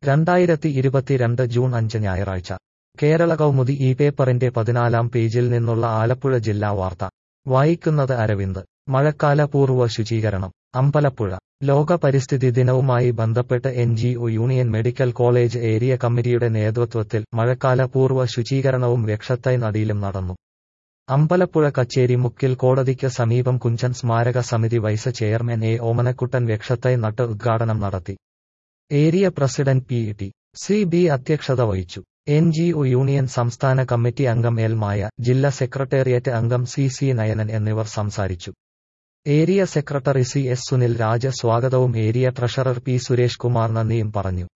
രണ്ടായിരത്തി ഇരുപത്തിരണ്ട് ജൂൺ അഞ്ച് ഞായറാഴ്ച കേരള കൗമുദി ഈ പേപ്പറിന്റെ പതിനാലാം പേജിൽ നിന്നുള്ള ആലപ്പുഴ ജില്ലാ വാർത്ത വായിക്കുന്നത് അരവിന്ദ് മഴക്കാല പൂർവ്വ ശുചീകരണം അമ്പലപ്പുഴ ലോക പരിസ്ഥിതി ദിനവുമായി ബന്ധപ്പെട്ട് N G O union medical college area കമ്മിറ്റിയുടെ നേതൃത്വത്തിൽ മഴക്കാല പൂർവ്വ ശുചീകരണവും വൃക്ഷത്തൈ നടീലും നടന്നു അമ്പലപ്പുഴ കച്ചേരി മുക്കിൽ കോടതിക്ക് സമീപം കുഞ്ചൻ സ്മാരക സമിതി വൈസ് ചെയർമാൻ എ ഓമനക്കുട്ടൻ വൃക്ഷത്തൈ നട്ട് ഉദ്ഘാടനം നടത്തി area president P T C B അധ്യക്ഷത വഹിച്ചു എൻ ജി ഒ യൂണിയൻ സംസ്ഥാന കമ്മിറ്റി അംഗം എൽ മായ ജില്ലാ സെക്രട്ടേറിയറ്റ് അംഗം സി സി നയനൻ എന്നിവർ സംസാരിച്ചു area secretary C S Sunil Raja സ്വാഗതവും area treasurer P Suresh Kumar നന്ദിയും പറഞ്ഞു